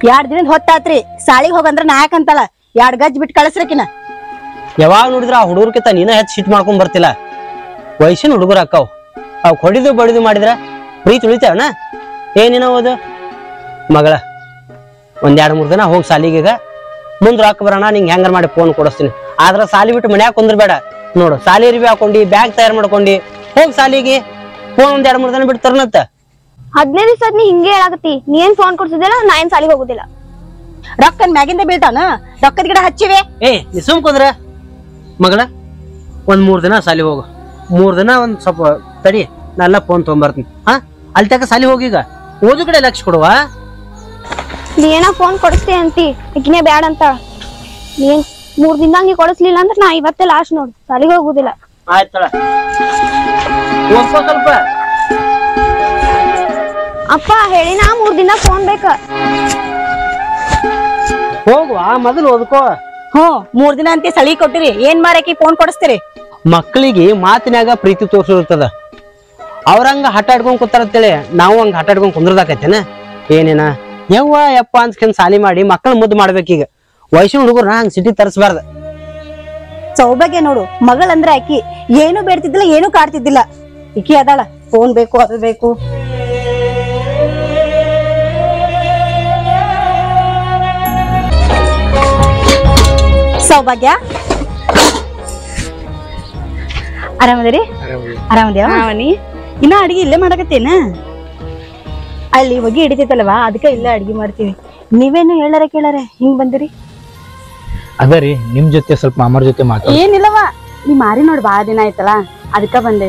ಎರಡ್ ದಿನದ ಹೊತ್ತಾತ್ರಿ ಸಾಲಿಗ್ ಹೋಗಂದ್ರ ನಾ ಯಾಕಂತಾಳ ಎರಡ್ ಗಜ್ ಬಿಟ್ಟು ಕಳಿಸ್ರಕಿನ ಯಾವಾಗ ನೋಡಿದ್ರ ಆ ಹುಡುಗರ್ಕಿಂತ ನೀನ ಹೆಚ್ಚು ಸಿಟ್ ಮಾಡ್ಕೊಂಡ್ ಬರ್ತಿಲ್ಲ ವಯಸ್ಸಿನ ಹುಡುಗರು ಅಕ್ಕಾವ್ ಅವ್ ಹೊಡಿದು ಬಡಿದು ಮಾಡಿದ್ರ ಪ್ರೀತಿ ಉಳಿತಾವನ ಏನಿನ ಓದು ಮಗಳ ಒಂದ್ ಎರಡ್ ಮೂರ್ ದಿನ ಹೋಗಿ ಸಾಲಿಗೆ ಈಗ ಮುಂದ್ ರೊಕ್ಕ ಬರೋಣ ನಿಂಗೆ ಹೆಂಗಾರ ಮಾಡಿ ಫೋನ್ ಕೊಡಿಸ್ತೀನಿ ಆದ್ರ ಸಾಲಿ ಬಿಟ್ಟು ಮನ್ಯಾಗ ಕುಂದ್ರಬೇಡ ನೋಡು ಸಾಲಿ ಅರಿವಿ ಹಾಕೊಂಡಿ ಬ್ಯಾಗ್ ತಯಾರು ಮಾಡ್ಕೊಂಡಿ ಹೋಗ್ ಸಾಲಿಗೆ ಫೋನ್ ಒಂದ್ ಎರಡ್ ಮೂರ್ ದಿನ ಬಿಟ್ಟು ತರ್ನತ್ತ ಹದಿನೈದು ದಿವಸ ನೀ ಹಿಂಗೆ ಹೇಳಾಕತ್ತಿ ನೀ ಏನ್ ಫೋನ್ ಕೊಡ್ಸಿದಿಲ್ಲ ನಾ ಏನ್ ಸಾಲಿಗೆ ಹೋಗುದಿಲ್ಲ ರೊಕ್ಕನ್ ಮ್ಯಾಗಿಂದ ಬೀಳ್ತಾನ ರೊಕ್ಕದ ಗಿಡ ಹಚ್ಚಿವೆ ಏ ನೀ ಸುಮ್ ಕುಂದ್ರ ಮಗಳ ಒಂದ್ ಮೂರ್ ದಿನ ಸಾಲಿ ಹೋಗು ಮೂರ್ ದಿನ ಒಂದ್ ಸ್ವಲ್ಪ ತಡಿ ನಾನೆಲ್ಲ ಫೋನ್ ತೊಗೊಂಬರ್ತೀನಿ ಹಾ ಅಲ್ಲಿ ತನಕ ಸಾಲಿ ಹೋಗೀಗ ಓದು ಕಡೆ ಲಕ್ಷ ಕೊಡುವ ನೀ ಏನೋ ಫೋನ್ ಕೊಡಿಸ್ತಿ ಅಂತಿ ಈಗಿನೇ ಬ್ಯಾಡ ಅಂತ ನೀನ್ ಮೂರ್ ದಿನದಾಗ ನೀ ಕೊಡಿಸ್ಲಿಲ್ಲ ಅಂದ್ರೆ ನಾ ಇವತ್ತೇ ಲಾಸ್ಟ್ ನೋಡು ಸಾಲಿಗೆ ಹೋಗುದಿಲ್ಲ ಆಯ್ತಳ ಓದ್ಕೋ ಸ್ವಲ್ಪ ಅಪ್ಪ ಹೇಳಿನ ಮೂರ್ ದಿನ ಫೋನ್ ಬೇಕ ಹೋಗುವ ಮೊದಲು ಓದ್ಕೋ ಹ್ಮ್ ಮೂರ್ ದಿನ ಅಂತ ಸಳಿ ಕೊಟ್ಟಿರಿ ಏನ್ ಮಾರಕಿ ಫೋನ್ ಕೊಡಿಸ್ತೀರಿ ಮಕ್ಕಳಿಗೆ ಮಾತಿನಾಗ ಪ್ರೀತಿ ತೋರ್ಸಿರ್ತದ ಅವ್ರಂಗ ಹಠ ಆಡ್ಕೊಂಡ್ ಕೂತಾರತ್ತೇಳಿ ನಾವು ಹಂಗ ಹಠ ಆಡ್ಕೊಂಡ್ ಕುಂದ್ರದಾಕೈತೇನ ಏನೇನ ಯವ್ವ ಯಪ್ಪ ಅಂತ ಸಾಲಿ ಮಾಡಿ ಮಕ್ಕಳ ಮುದ್ದು ಮಾಡ್ಬೇಕೀಗ ವಯಸ್ಸಿನ ಹುಡುಗರ್ನ ಹಂಗ ಸಿಟಿ ತರಿಸ್ಬಾರ್ದ ಸೌಭಾಗ್ಯ ನೋಡು ಮಗಳಂದ್ರ ಆಕಿ ಏನು ಬೇಡ್ತಿದ್ದಿಲ್ಲ ಏನು ಕಾಡ್ತಿದ್ದಿಲ್ಲ ಈಕಿ ಅದಾಳ ಫೋನ್ ಬೇಕು ಅದು ಬೇಕು ಸೌಭಾಗ್ಯ ಆರಾಮದಿರಿ ಆರಾಮದ್ಯಾವ ಅವನಿ ಇನ್ನ ಅಡಿಗೆ ಇಲ್ಲೇ ಮಾಡಕತ್ತೇನ ಅಲ್ಲಿ ಹೊಗೆ ಹಿಡಿತೈತಲ್ವಾ ಅದಕ್ಕೆ ಇಲ್ಲೇ ಅಡ್ಗೆ ಮಾಡ್ತೀವಿ ನೀವೇನು ಹೇಳಾರ ಕೇಳಾರ ಹಿಂಗ್ ಬಂದಿರಿ ಅದ ರೀ ನಿಮ್ ಜೊತೆ ಸ್ವಲ್ಪ ಮಾಮರ ಜೊತೆ ಮಾತಾಡ ಏನಿಲ್ಲವ ನೀ ಮಾರಿ ನೋಡ್ ಬಾಳ ದಿನ ಆಯ್ತಲ್ಲ ಅದಕ್ಕ ಬಂದೆ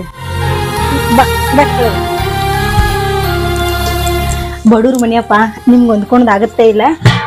ಬಡೂರ್ ಮನೆಯಪ್ಪ ನಿಮ್ಗೆ ಹೊಂದ್ಕೊಂಡ್ ಆಗತ್ತೇ ಇಲ್ಲ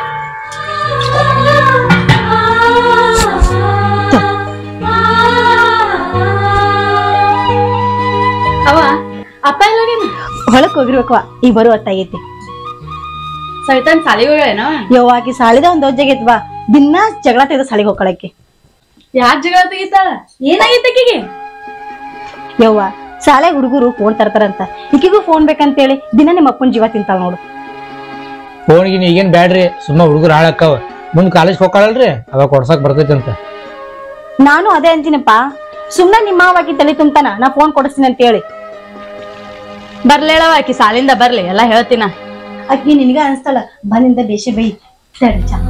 ಅವ ಅಪ್ಪ ಎಲ್ಲೋಗೇನ ಹೊಳಕ್ ಹೋಗಿರ್ಬೇಕವ ಈಗ ಬರೋ ಹೊತ್ತಾಗೈತಿ ಸವಿತಾನ್ ಸಾಲಿಗೆ ಹೋಗ್ಯಾನ ಯವ್ವಾಕಿ ಸಾಲಿದ ಒಂದ್ ದೊಜ್ಜಾಗೈತಿ ಬಾ ದಿನ ಜಗಳ ತೆಗೆದು ಸಾಲಿಗೆ ಹೋಗ್ಕೊಳಕ್ಕೆ ಯಾರ್ ಜಗಳ ತೆಗಿತಾಳ ಏನಾಗೈತೆ ಆಕಿಗೆ ಯವ್ವ ಶಾಲೆ ಹುಡುಗರು ಫೋನ್ ತರ್ತಾರಂತ ಈಕಿಗೂ ಫೋನ್ ಬೇಕಂತೇಳಿ ದಿನ ನಿಮ್ಮ ಅಪ್ಪನ ಜೀವ ತಿಂತಾಳ ನೋಡು ಫೋನ್ಗಿನ ಈಗೇನ್ ಬ್ಯಾಡ್ರಿ ಸುಮ್ಮ ಹುಡುಗರು ಹಾಳಾಕ್ಕವ ಮುಂದ್ ಕಾಲೇಜ್ ಹೋಗ್ಕಾಳಲ್ರಿ ಅವಾಗ ಕೊಡ್ಸಕ್ ಬರ್ತೈತಿ ಅಂತ ನಾನು ಅದೇ ಅಂತೀನಪ್ಪ ಸುಮ್ನೆ ನಿಮ್ಮ ಮಾವಾಕಿ ತಲೆ ತುಂಬ್ತಾನ ನಾ ಫೋನ್ ಕೊಡಿಸ್ತೀನಿ ಅಂತ ಹೇಳಿ ಬರ್ಲೇಳವ ಆಕಿ ಸಾಲಿಂದ ಬರ್ಲಿ ಎಲ್ಲಾ ಹೇಳ್ತೀನ ಆಕಿ ನಿನಗ ಅನ್ಸ್ತಾಳ ಬಂದಿಂದ ದೇಶ ಬೈ ತಡಿ ಚಾ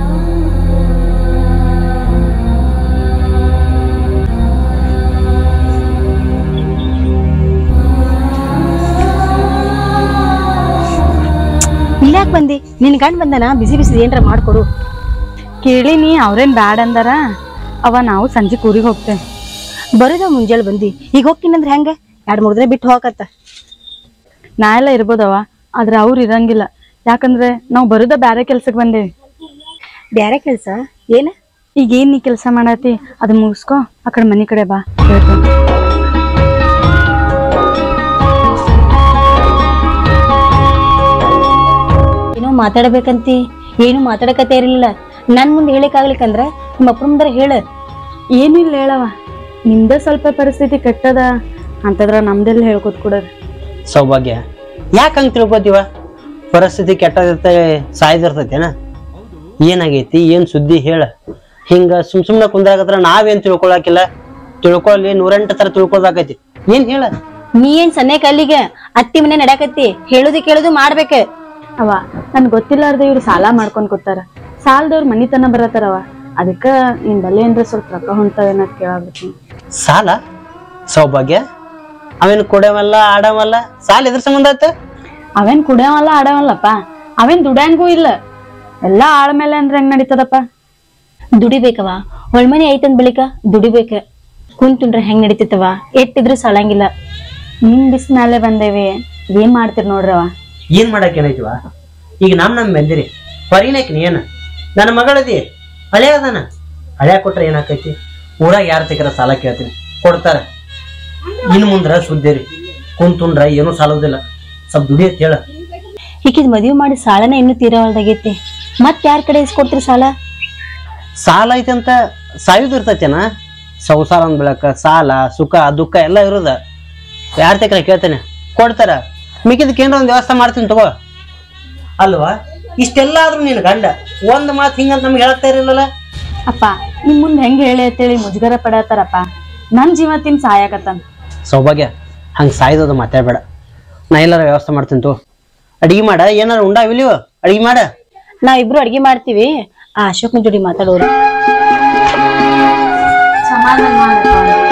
ಇಲ್ಯಾಕ್ ಬಂದಿ ನಿನ್ ಗಂಡ್ ಬಂದನ ಬಿಸಿ ಬಿಸಿ ಏನ್ರ ಮಾಡ್ಕೊಡು ಕೇಳಿನಿ ಅವ್ರೇನ್ ಬ್ಯಾಡ್ ಅಂದಾರ ಅವ ನಾವು ಸಂಜೆ ಊರಿಗೆ ಹೋಗ್ತೇವೆ ಬರೋದ ಮುಂಜಾನೆ ಬಂದಿ ಈಗ ಹೋಗ್ತೀನಂದ್ರ ಹೆಂಗ ಎರಡ್ ಮೂರ್ ದಿನ ಬಿಟ್ಟು ಹೋಗತ್ತ ನಾ ಎಲ್ಲ ಇರ್ಬೋದವ ಆದ್ರೆ ಅವ್ರು ಇರಂಗಿಲ್ಲ ಯಾಕಂದ್ರೆ ನಾವು ಬರುದ ಬ್ಯಾರೆ ಕೆಲ್ಸಕ್ ಬಂದೇವಿ ಬ್ಯಾರೆ ಕೆಲ್ಸ ಏನ ಈಗ ಏನ್ ನೀ ಕೆಲಸ ಮಾಡತಿ ಅದ್ ಮುಗಿಸ್ಕೊ ಆ ಕಡೆ ಮನಿ ಕಡೆ ಬಾ ಹೇಳ್ತೀನಿ ಏನೋ ಮಾತಾಡ್ಬೇಕಂತಿ ಏನು ಮಾತಾಡಕತ್ತೆ ಇರಲಿಲ್ಲ ನನ್ ಮುಂದೆ ಹೇಳಿಕ್ ಆಗ್ಲಿಕ್ಕಂದ್ರ ನಿಮ್ಮ ಅಪ್ಪನ ಮುಂದೆ ಹೇಳ ಏನು ಇಲ್ಲ ಹೇಳವ ನಿಮ್ದ ಸ್ವಲ್ಪ ಪರಿಸ್ಥಿತಿ ಕೆಟ್ಟದ ಅಂತಂದ್ರ ನಮ್ದೆಲ್ಲ ಹೇಳ್ಕೊತ್ ಕೊಡೋದು ಸೌಭಾಗ್ಯ ಯಾಕೆ ಹಂಗೆ ತಿಳ್ಕೊತೀವ ಪರಿಸ್ಥಿತಿ ಕೆಟ್ಟದಿರ್ತ ಸಾಯ್ದಿರ್ತೈತೇನ ಏನಾಗೈತಿ ಏನ್ ಸುದ್ದಿ ಹೇಳ ಹಿಂಗ ಸುಮ್ ಸುಮ್ನೆ ಕುಂದ್ರಾಗತ್ರ ನಾವೇನ್ ತಿಳ್ಕೊಳಕಿಲ್ಲ ತಿಳ್ಕೊಳ್ಳಿ ನೂರೆಂಟು ತರ ತಿಳ್ಕೊಳಕೈತಿ ಏನ್ ಹೇಳ ನೀ ಏನ್ ಸನ್ನೆ ಕಲ್ಲಿಗೆ ಅತ್ತಿ ಮನೆ ನಡ್ಯಾಕತ್ತಿ ಹೇಳುದು ಕೇಳುದು ಮಾಡ್ಬೇಕ ಅವ ನನ್ ಗೊತ್ತಿಲ್ಲಾರ್ದ ಇವ್ರು ಸಾಲ ಮಾಡ್ಕೊಂಡ್ ಕೂತಾರ ಸಾಲದವ್ರ ಮನಿತನ ಬರತಾರವ ಅದಕ್ಕ ನಿನ್ ಬಲ್ಲೆ ಏನ್ರ ಸ್ವಲ್ಪ ರೊಕ್ಕ ಹೊಂಟವೇನ ಕೇಳಾಗ್ಬಿಡ್ತೀನಿ ಸಾಲ ಸೌಭಾಗ್ಯ ಅವೇನ್ ಕೊಡವಲ್ಲ ಆಡವಲ್ಲ ಸಾಲ ಎದ್ರ ಸಂಬಂಧ ಆತ ಅವೇನ್ ಕುಡಿಯವಲ್ಲ ಆಡವಲ್ಲಪ್ಪ ಅವೇನ್ ದುಡ್ಯಾಂಗೂ ಇಲ್ಲ ಎಲ್ಲಾ ಆಳ್ಮೇಲೆ ಅಂದ್ರೆ ಹೆಂಗ್ ನಡೀತದಪ್ಪ ದುಡಿಬೇಕವ ಹೊಳ್ಮನಿ ಐತಂದ್ ಬಳಿಕ ದುಡಿಬೇಕ ಕುಂತುಂಡ್ರ ಹೆಂಗ್ ನಡೀತಿತ್ತವ ಎಟ್ಟಿದ್ರು ಸಾಲಂಗಿಲ್ಲ ನಿಮ್ ಬಿಸ್ ಮೇಲೆ ಬಂದೇವಿ ಏನ್ ಮಾಡ್ತೀರಿ ನೋಡ್ರವ ಏನ್ ಮಾಡಕ್ ಏನೈತಿವ ಈಗ ನಮ್ ನಮ್ ಬಂದಿರಿ ಹೊರಗಿನಕ್ ನೀ ಏನ ನನ್ನ ಮಗಳದಿ ಹಳೆ ಅದಾನ ಹಳೆ ಕೊಟ್ರೆ ಏನಾಕೈತಿ ಊರಾಗ ಯಾರ ತೆಗಿರ ಸಾಲ ಕೇಳ್ತೀನಿ ಕೊಡ್ತಾರ ಇನ್ ಮುಂದ್ರ ಸುದ್ದಿರಿ ಕುಂತುಂಡ್ರ ಏನೂ ಸಾಲೋದಿಲ್ಲ ಸ್ವಲ್ಪ ದುಡಿಯತ್ ಹೇಳ ಈಕಿದ್ ಮದ್ವಿ ಮಾಡಿ ಸಾಲನ ಇನ್ನೂ ತೀರವಲ್ದಾಗೈತಿ ಮತ್ ಯಾರ್ ಕಡೆ ಇಸ್ಕೊಡ್ತೀರಿ ಸಾಲ ಸಾಲ ಐತಿ ಅಂತ ಸಾಯುದು ಇರ್ತೈತೇನ ಸಂಸಾರ ಅಂದ್ ಬೆಳಕ ಸಾಲ ಸುಖ ದುಃಖ ಎಲ್ಲ ಇರೋದ ಯಾರ ತೆಕ್ರ ಕೇಳ್ತೇನೆ ಕೊಡ್ತಾರ ಮಿಕ್ಕಿದಕ್ಕೆ ಏನಾರ ಒಂದ್ ವ್ಯವಸ್ಥೆ ಮಾಡ್ತೀನಿ ತಗೋ ಅಲ್ವಾ ಇಷ್ಟೆಲ್ಲ ಆದ್ರೂ ನಿನ್ ಗಂಡ ಒಂದ್ ಮಾತು ಹಿಂಗಂತ ನಮ್ಗೆ ಹೇಳತ್ತಾ ಇರಲಿಲ್ಲಲ್ಲ ಅಪ್ಪ ನಿಮ್ ಮುಂದ್ ಹೆಂಗ್ ಹೇಳಿ ಅಂತೇಳಿ ಮುಜುಗರ ಪಡತ್ತಾರಪ್ಪ ನನ್ ಜೀವ ತಿನ್ ಸಾಯಾಕತ್ತಾನ ಸೌಭಾಗ್ಯ ಹಂಗೆ ಸಾಯ್ದದು ಮಾತಾಡ್ಬೇಡ ನಾ ಎಲ್ಲಾರ ವ್ಯವಸ್ಥೆ ಮಾಡ್ತೀನಿ ತೋ ಅಡಿಗೆ ಮಾಡ ಏನಾರ ಉಂಡಾವಿಲಿವ ಅಡಿಗೆ ಮಾಡ ನಾವಿಬ್ರು ಅಡ್ಗೆ ಮಾಡ್ತೀವಿ ಆ ಅಶೋಕ್ನ ಜೋಡಿ ಮಾತಾಡೋರು ಸಮಾಧಾನ ಮಾಡಪ್ಪ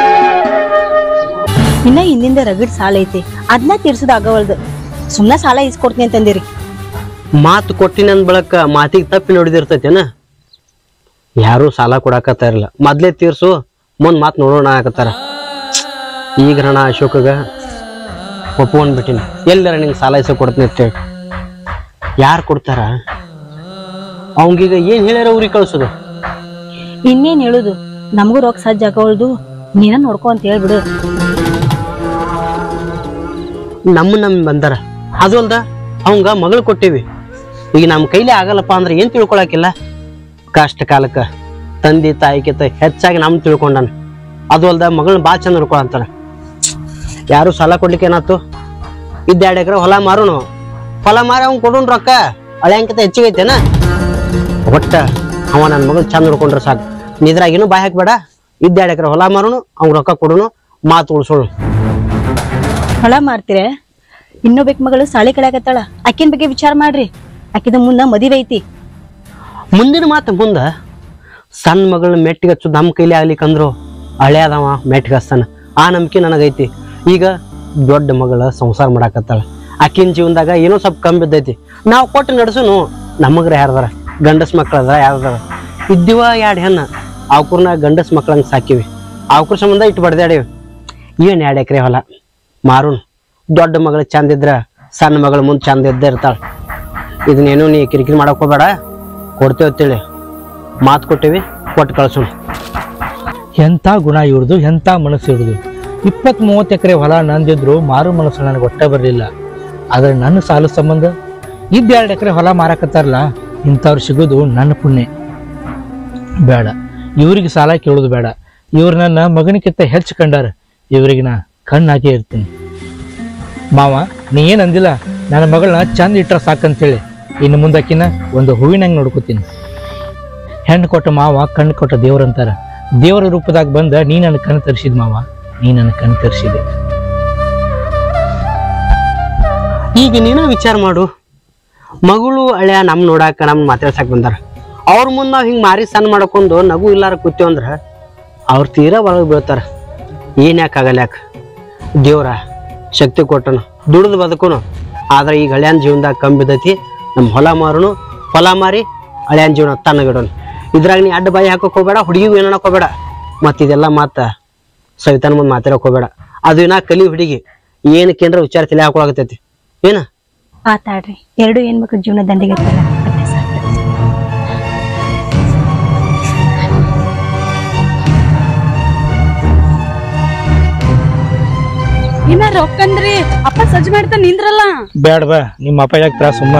ಇನ್ನ ಹಿಂದಿಂದ ರಗಡ್ ಸಾಲ ಐತಿ ಅದನ್ನ ತೀರ್ಸೋದ್ ಆಗವಲ್ದು ಸುಮ್ನ ಸಾಲ ಇಸ್ಕೊಡ್ತೀನಿ ಅಂತಂದಿರಿ ಮಾತು ಕೊಟ್ಟಿನ ಅಂದ್ ಬಳಕ ಮಾತಿಗೆ ತಪ್ಪಿ ನೋಡಿದಿರ್ತೈತೇನ ಯಾರು ಸಾಲ ಕೊಡಾಕತ್ತ ಇರಲ್ಲ ಮೊದ್ಲೇ ತೀರ್ಸು ಮುಂದ್ ಮಾತು ನೋಡೋಣ ಆಕತ್ತಾರ ಈಗ ರಣ ಅಶೋಕಗ ಒಪ್ಕೊಂಡ್ಬಿಟ್ಟಿನಿ ಎಲ್ಲರ ನಿಂಗೆ ಸಾಲ ಇಸ ಕೊಡ್ತೀನಿ ಅಂತೇಳಿ ಯಾರು ಕೊಡ್ತಾರ ಅವಂಗೀಗ ಏನ್ ಹೇಳ್ಯಾರ ಊರಿಗೆ ಕಳ್ಸೋದು ಇನ್ನೇನ್ ಹೇಳುದು ನಮಗೂ ರೊಕ್ಕ ಸಜ್ಜ ಆಗವಲ್ದು ನೀನ ನೋಡ್ಕೊ ಅಂತ ಹೇಳ್ಬಿಡು ನಮ್ಮ ನಮ್ ಬಂದಾರ ಅದು ಅಲ್ದ ಅವಂಗ ಮಗಳು ಕೊಟ್ಟಿವಿ ಈಗ ನಮ್ಮ ಕೈಲಿ ಆಗಲ್ಲಪ್ಪ ಅಂದ್ರೆ ಏನ್ ತಿಳ್ಕೊಳಕಿಲ್ಲ ಕಷ್ಟ ಕಾಲಕ್ಕ ತಂದೆ ತಾಯಿಕಿಂತ ಹೆಚ್ಚಾಗಿ ನಮ್ ತಿಳ್ಕೊಂಡಾನ ಅದು ಅಲ್ದ ಮಗಳನ್ನ ಭಾಳ ಚಂದ ನೋಡ್ಕೊ ಅಂತಾರ ಯಾರು ಸಾಲ ಕೊಡ್ಲಿಕ್ಕೆ ಏನಾತು ಇದ್ದ ಎರಡು ಎಕರೆ ಹೊಲ ಮಾರೋನು ಹೊಲ ಮಾರಿ ಅವ್ನ್ ಕೊಡೋನ್ ರೊಕ್ಕ ಹಳೆಯಂಕಿಂತ ಹೆಚ್ಚಿಗೆ ಐತೇನ ಒಟ್ಟ ಅವ ನನ್ನ ಮಗಳು ಚಂದ ನೋಡ್ಕೊಂಡ್ರೆ ಸಾಕು ನಿದ್ರಾಗಿನೂ ಬಾಯ್ ಹಾಕ್ಬೇಡ ಇದ್ದ ಎರಡು ಎಕರೆ ಹೊಲ ಮಾರೋನು ಅವ್ನ್ ರೊಕ್ಕ ಕೊಡೋನು ಮಾತು ಉಳ್ಸೋಳು ಹೊಳ ಮಾಡ್ತೀರ ಇನ್ನೊಬ್ಬಕ್ ಮಗಳು ಸಾಳಿ ಕಳ್ಯಾಕತ್ತಾಳ ಅಕ್ಕಿನ ಬಗ್ಗೆ ವಿಚಾರ ಮಾಡ್ರಿ ಅಕ್ಕಿದ ಮುಂದ ಮದುವೆ ಐತಿ ಮುಂದಿನ ಮಾತು ಮುಂದ ಸಣ್ಣ ಮಗಳ ಮೆಟ್ಟಿಗೆ ಹಚ್ಚು ನಮ್ಮ ಕೈಲಿ ಆಗ್ಲಿಕ್ಕಂದ್ರು ಹಳೆಯದವ ಮೆಟ್ಟಿಗೆ ಹಚ್ತಾನ ಆ ನಂಬಿಕೆ ನನಗೈತಿ ಈಗ ದೊಡ್ಡ ಮಗಳ ಸಂಸಾರ ಮಾಡಾಕತ್ತಾಳ ಆಕಿನ ಜೀವನದಾಗ ಏನೋ ಸ್ವಲ್ಪ ಕಮ್ಮಿ ಬಿದ್ದೈತಿ ನಾವು ಕೊಟ್ಟು ನಡೆಸುನು ನಮಗ್ರ ಯಾರ್ದಾರ ಗಂಡಸ್ ಮಕ್ಳದ ಯಾರ್ದಾರ ಇದ್ದೀವ ಎರಡು ಹೆಣ್ಣ ಅವ್ಕರ್ನ ಗಂಡಸ್ ಮಕ್ಳಂಗೆ ಸಾಕಿವಿ ಅವ್ಕರ ಸಂಬಂಧ ಇಟ್ಟು ಬಡ್ದಾಡಿವಿ ಏನ್ ಎರಡು ಎಕರೆ ಹೊಲ ಮಾರುನ್ ದೊಡ್ಡ ಮಗಳು ಚಂದ ಇದ್ರ ಸಣ್ಣ ಮಗಳ ಮುಂದೆ ಚಂದ ಇದ್ದೇ ಇರ್ತಾಳ ಇದನ್ನೇನು ನೀ ಕಿರಿಕಿರಿ ಮಾಡಕ್ ಹೋಗ್ಬೇಡ ಕೊಡ್ತೇವೆ ಅಂತೇಳಿ ಮಾತು ಕೊಟ್ಟಿವಿ ಕೊಟ್ಟು ಕಳ್ಸೋಣ ಎಂಥ ಗುಣ ಇವ್ರದು ಎಂಥ ಮನಸ್ಸು ಇವ್ರದು ಇಪ್ಪತ್ತ್ ಮೂವತ್ತು ಎಕರೆ ಹೊಲ ನಂದಿದ್ರು ಮಾರು ಮನಸ್ಸು ನನಗೆ ಒಟ್ಟೆ ಬರಲಿಲ್ಲ ಆದ್ರೆ ನನ್ನ ಸಾಲ ಸಂಬಂಧ ಇದ್ದ ಎರಡು ಎಕರೆ ಹೊಲ ಮಾರಕತ್ತಾರಲ್ಲ ಇಂಥವ್ರು ಸಿಗೋದು ನನ್ನ ಪುಣ್ಯ ಬೇಡ ಇವ್ರಿಗೆ ಸಾಲ ಕೇಳೋದು ಬೇಡ ಇವ್ರು ನನ್ನ ಮಗನಿಗಿಂತ ಹೆಚ್ಚು ಕಂಡಾರ ಇವ್ರಿಗೆ ನಾ ಕಣ್ಣು ಹಾಕಿ ಇರ್ತೀನಿ ಮಾವ ನೀ ಏನು ಅಂದಿಲ್ಲ ನನ್ನ ಮಗಳನ್ನ ಚಂದ ಇಟ್ರ ಸಾಕಂತೇಳಿ ಇನ್ನು ಮುಂದಕ್ಕಿನ ಒಂದು ಹೂವಿನಂಗೆ ನೋಡ್ಕೋತೀನಿ ಹೆಣ್ಣು ಕೊಟ್ಟ ಮಾವ ಕಣ್ಣು ಕೊಟ್ಟ ದೇವ್ರಂತಾರ ದೇವರ ರೂಪದಾಗ ಬಂದ ನೀ ನನ್ನ ಕಣ್ಣು ತರಿಸಿದ ಮಾವ ನೀ ನನ್ನ ಕಣ್ಣು ತರಿಸಿದೆ ಈಗ ನೀನು ವಿಚಾರ ಮಾಡು ಮಗಳು ಹಳೆಯ ನಮ್ ನೋಡಾಕ ನಮ್ ಮಾತಾಡ್ಸಕ್ ಬಂದಾರ ಅವ್ರ ಮುಂದೆ ನಾವು ಹಿಂಗೆ ಮಾರಿ ಸಣ್ಣ ಮಾಡ್ಕೊಂಡು ನಗು ಇಲ್ಲಾರ ಕೂತೇವ್ ಅಂದ್ರ ಅವ್ರ ತೀರಾ ಒಳಗೆ ಬೀಳ್ತಾರ ಏನ್ ಯಾಕೆ ಆಗಲ್ಲ ಯಾಕೆ ದೇವ್ರ ಶಕ್ತಿ ಕೊಟ್ಟನು ದುಡ್ದು ಬದುಕುನು ಆದ್ರೆ ಈಗ ಹಳ್ಯಾನ್ ಜೀವನದಾಗ ಕಮ್ಮಿ ಬಿದ್ದೈತಿ ನಮ್ಮ ಹೊಲ ಮಾರುನು ಹೊಲ ಮಾರಿ ಹಳ್ಯಾನ್ ಜೀವನ ತನ್ನಗಿಡೋನು ಇದ್ರಾಗ ನೀ ಅಡ್ಡ ಬಾಯಿ ಹಾಕಕ್ ಹೋಗ್ಬೇಡ ಹುಡುಗಿಗೂ ಏನೋ ಹೋಗ್ಬೇಡ ಮತ್ತ ಇದೆಲ್ಲ ಮಾತ ಸವಿತಾನ ಮುಂದೆ ಮಾತಾಡಕ್ ಹೋಗ್ಬೇಡ ಅದು ಇನ್ನ ಕಲಿ ಹುಡುಗಿ ಏನಕ್ಕೇನ್ರ ವಿಚಾರ ತಲೆ ಹಾಕೊಳಕತ್ತೈತಿ ಏನ ಆತಾಡ್ರಿ ಎರಡು ಹೆಣ್ಮಕ್ಳ ಜೀವನ ದಂಡಿಗೆ ಎತ್ತಲ್ಲ. ಅಷ್ಟೇ ಸಾಕು. ಇನ್ನ ರೊಕ್ಕಂದ್ರಿ ಅಪ್ಪ ಸಜ್ಜ ಮಾಡ್ತಾ ನಿಂದ್ರಲ್ಲ ಬೇಡ ಬಾ ನಿಮ್ಮ ಅಪ್ಪ ಯಾಕೆ ತ್ರಾಸ ಸುಮ್ಮ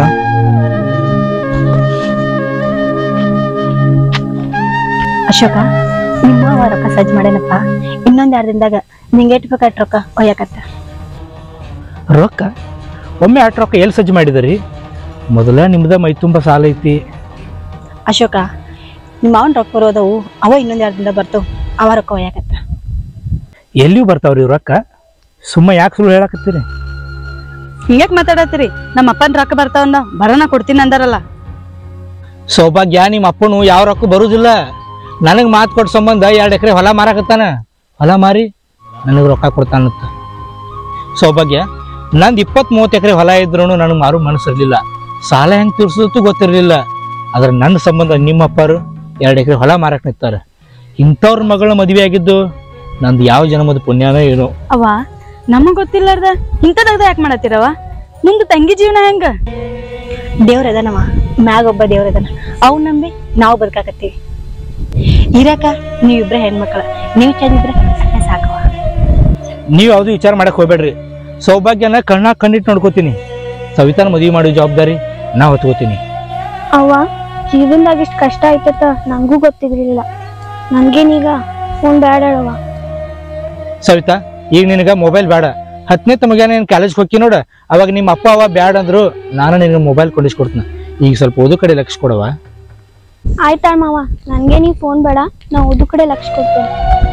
ಅಶೋಕ ನಿಮ್ಮ ಮಾವ ರೊಕ್ಕ ಸಜ್ಜ ಮಾಡೇನಪ್ಪ ಇನ್ನೊಂದ್ ಎರಡು ದಿನದಾಗ ನಿಂಗೆ ಎಟ್ ಬೇಕಾಟ್ ರೊಕ್ಕ ಒಯ್ಯಕತ್ತ ರೊಕ್ಕ ಒಮ್ಮೆ ಆಟ ರೊಕ್ಕ ಎಲ್ಲಿ ಸಜ್ಜು ಮಾಡಿದರಿ ಮೊದಲ ನಿಮ್ದ ಮೈ ತುಂಬ ಸಾಲ ಐತಿ ಅಶೋಕ ನಿಮ್ಮ ಮಾವನ್ ರೊಕ್ಕ ಬರೋದವು ಅವ ಇನ್ನೊಂದ್ ಎರಡು ದಿನದಾಗ ಬರ್ತಾವ ಅವ ರೊಕ್ಕ ಒಯ್ಯಕತ್ತ ಎಲ್ಲಿಯೂ ಬರ್ತಾವ್ರಿ ಇವ್ ರೊಕ್ಕ ಸುಮ್ಮ ಯಾಕೆ ಸುಳ್ಳು ಹೇಳಕತ್ತೀರಿ ಹಿಂಗ್ಯಾಕ್ ಮಾತಾಡತ್ತೀರಿ ನಮ್ಮ ಅಪ್ಪನ ರೊಕ್ಕ ಬರ್ತಾವಂದ ಬರೋಣ ಕೊಡ್ತೀನಿ ಅಂದಾರಲ್ಲ ಸೌಭಾಗ್ಯ ನಿಮ್ಮ ಅಪ್ಪನು ಯಾವ ರೊಕ್ಕ ಬರುದಿಲ್ಲ ನನಗೆ ಮಾತು ಕೊಟ್ಟ ಸಂಬಂಧ ಎರಡು ಎಕರೆ ಹೊಲ ಮಾರಾಕತ್ತಾನ ಹೊಲ ಮಾರಿ ನನಗೆ ರೊಕ್ಕ ಕೊಡ್ತಾನಂತ ಸೌಭಾಗ್ಯ ನಂದು ಇಪ್ಪತ್ತ್ ಮೂವತ್ತು ಎಕರೆ ಹೊಲ ಇದ್ರೂ ನನಗೆ ಮಾರು ಮನಸ್ಸಿರ್ಲಿಲ್ಲ ಸಾಲ ಹೆಂಗೆ ತೀರ್ಸೋದು ಗೊತ್ತಿರಲಿಲ್ಲ ಆದ್ರೆ ನನ್ನ ಸಂಬಂಧ ನಿಮ್ಮ ಅಪ್ಪರು ಎರಡು ಎಕರೆ ಹೊಲ ಮಾರಕ್ ನಿಂತಾರ ಇಂಥವ್ರ ಮಗಳ ಮದುವೆ ಆಗಿದ್ದು ನಂದು ಯಾವ ಜನ್ಮದ ಪುಣ್ಯನೋ ಏನೋ ಅವ ನಮಗ್ ಗೊತ್ತಿಲ್ಲಾರ್ದ ಇಂಥದಾಗ ಯಾಕೆ ಮಾಡತ್ತೀರವ ಮುಂದೆ ತಂಗಿ ಜೀವನ ಹೆಂಗ ದೇವ್ರ ಅದನವ ಮ್ಯಾಗ ಒಬ್ಬ ದೇವ್ರ ಅದನ ಅವ್ ನಂಬಿ ನಾವು ಬದುಕಾಕತ್ತೀವಿ ಇರಾಕ ನೀವಿಬ್ರ ಹೆಣ್ಮಕ್ಳ ನೀವ್ ಚಂದಿದ್ರ ಅಷ್ಟೇ ಸಾಕವ ನೀವು ಯಾವುದು ವಿಚಾರ ಮಾಡಕ್ ಹೋಗ್ಬೇಡ್ರಿ ಸೌಭಾಗ್ಯನ ಕಣ್ಣಾಗ ಕಣ್ಣಿಟ್ಟು ನೋಡ್ಕೋತೀನಿ ಸವಿತಾನ ಮದುವೆ ಮಾಡೋ ಜವಾಬ್ದಾರಿ ನಾ ಹೊತ್ಕೋತೀನಿ ಅವ್ವ ಜೀವನದಾಗ ಇಷ್ಟು ಕಷ್ಟ ಆಯ್ತತ ನಂಗೂ ಗೊತ್ತಿರ್ಲಿಲ್ಲ ನನ್ಗೇನೀಗ ಫೋನ್ ಬೇಡ ಹೇಳವ್ವ ಸವಿತಾ ಈಗ ನಿನಗ ಮೊಬೈಲ್ ಬೇಡ ಹತ್ತನೇ ತಮಗ ನೀನು ಕಾಲೇಜ್ಗೆ ಹೋಗಿ ನೋಡ ಅವಾಗ ನಿಮ್ಮ ಅಪ್ಪ ಅವ ಬ್ಯಾಡ ಅಂದ್ರು ನಾನು ನಿನಗೆ ಮೊಬೈಲ್ ಕೊಂಡಿಸ್ಕೊಡ್ತೀನಿ ಈಗ ಸ್ವಲ್ಪ ಓದೋ ಕಡೆ ಲಕ್ಷ ಕೊಡವ ಆಯ್ತಾಳ ಮಾವ ನನ್ಗೆ ನೀ ಫೋನ್ ಬೇಡ ನಾ ಓದು ಕಡೆ ಲಕ್ಷ ಕೊಡ್ತೇನೆ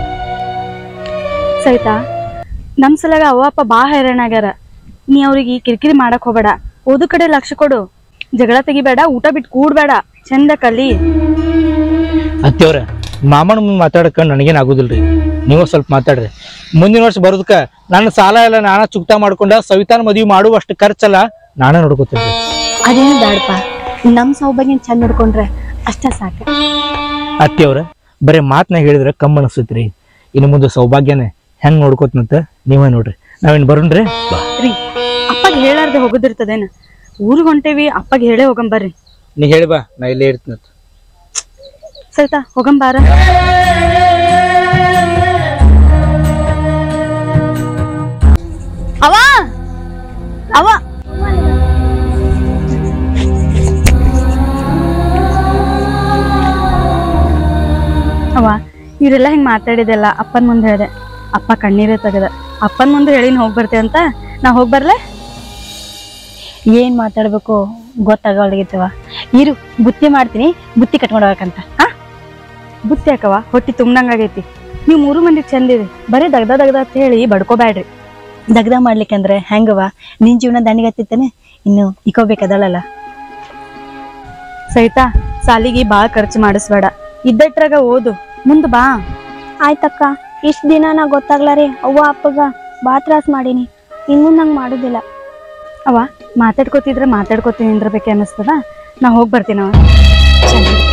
ಸೈತಾ ನಮ್ ಸಲಾಗ ಅವ್ವ ಅಪ್ಪ ಬಾ ಹೈರಾಣ ಆಗ್ಯಾರ ನೀ ಅವ್ರಿಗೆ ಕಿರಿಕಿರಿ ಮಾಡಕ್ ಹೋಗ್ಬೇಡ ಓದು ಕಡೆ ಲಕ್ಷ ಕೊಡು ಜಗಳ ತೆಗಿಬೇಡ ಊಟ ಬಿಟ್ಟು ಕೂಡ್ಬೇಡ ಚಂದ ಕಲಿ ಅತ್ತಿಯವ್ರ ಮಾಮನ ಮುಂದೆ ಮಾತಾಡಕ ನನಗೇನು ಆಗುದಿಲ್ರಿ ನೀವು ಸ್ವಲ್ಪ ಮಾತಾಡ್ರಿ ಮುಂದಿನ ವರ್ಷ ಬರೋದಕ್ಕ ನನ್ನ ಸಾಲ ಎಲ್ಲ ನಾನ ಚುಕ್ತಾ ಮಾಡ್ಕೊಂಡ ಸವಿತಾನ ಮದುವೆ ಮಾಡುವಷ್ಟು ಖರ್ಚಲ್ಲ ನಾನೇ ನೋಡ್ಕೋತೀನಿ ಅದೇನು ಬ್ಯಾಡಪ್ಪ ನಮ್ ಸೌಭಾಗ್ಯ ಚಂದ ನೋಡ್ಕೊಂಡ್ರೆ ಅಷ್ಟ ಸಾಕು ಅತ್ತಿಯವ್ರ ಬರೀ ಮಾತನ್ನ ಹೇಳಿದ್ರೆ ಕಮ್ಮಿ ಅನಿಸ್ತೈತ್ರಿ ಇನ್ನು ಮುಂದೆ ಸೌಭಾಗ್ಯನೇ ಹೆಂಗ್ ನೋಡ್ಕೋತನಂತ ನೀವೇ ನೋಡ್ರಿ ನಾವೇನ್ ಬರೋಣ್ರಿ ರೀ ಅಪ್ಪಗ್ ಹೇಳಾರ್ದೆ ಹೋಗೋದಿರ್ತದೇನ ಊರಿಗೆ ಹೊಂಟೇವಿ ಅಪ್ಪಗ್ ಹೇಳೇ ಹೋಗಂಬರ್ರಿ ನೀ ಹೇಳಿ ಬಾ ನಾ ಇಲ್ಲೇ ಇರ್ತೀನಿ ಸೈತಾ ಹೋಗಂಬಾರ ಅವ ಅವ ಅವ ಇವರೆಲ್ಲ ಹಿಂಗ್ ಮಾತಾಡಿದೆಲ್ಲ ಅಪ್ಪನ ಮುಂದೆ ಹೇಳ್ದೆ ಅಪ್ಪ ಕಣ್ಣೀರೇ ತೆಗದ ಅಪ್ಪನ ಮುಂದೆ ಹೇಳಿನ ಹೋಗಿ ಬರ್ತೆ ಅಂತ ನಾ ಹೋಗಿ ಬರ್ಲೆ ಏನ್ ಮಾತಾಡ್ಬೇಕು ಗೊತ್ತಾಗಲ್ಗಿತ್ತವ ಇರು ಬುತ್ತಿ ಮಾಡ್ತೀನಿ ಬುತ್ತಿ ಕಟ್ಕೊಂಡು ಹೋಗಕ್ಕಂತ ಹಾ ಬುತ್ತಿ ಯಾಕವ ಹೊಟ್ಟಿ ತುಂಬಂಗಾಗೈತಿ ನೀವು ಮೂರು ಮಂದಿ ಚಂದಿರಿ ಬರೀ ದಗ್ದ ದಗ್ದ ಅಂತ ಹೇಳಿ ಬಡ್ಕೋಬ್ಯಾಡ್ರಿ ದಗ್ದ ಮಾಡ್ಲಿಕ್ಕಂದ್ರೆ ಹೆಂಗವ ನಿನ್ ಜೀವನ ದಂಡಿಗತ್ತಿತ್ತಾನೆ ಇನ್ನು ಇಕೋಬೇಕದಳಲ್ಲ ಸೈತಾ ಸಾಲಿಗೆ ಬಾಳ್ ಖರ್ಚು ಮಾಡಿಸ್ಬೇಡ ಇದ್ದಟ್ರಾಗ ಓದು ಮುಂದ್ ಬಾ ಆಯ್ತಕ್ಕ ಇಷ್ಟ್ ದಿನ ನಾ ಗೊತ್ತಾಗ್ಲಾರಿ ಅವ್ವ ಅಪ್ಪಗ ಬಾ ತ್ರಾಸ್ ಮಾಡೀನಿ ಇನ್ ಮುಂದ್ ಹಂಗ್ ಮಾಡುದಿಲ್ಲ ಅವ ಮಾತಾಡ್ಕೋತಿದ್ರೆ ಮಾತಾಡ್ಕೋತೀನಿ ನಿಂದ್ರಬೇಕೆ ಅನಿಸ್ತದ ನಾ ಹೋಗಿ ಬರ್ತೀನವ ಚಂದ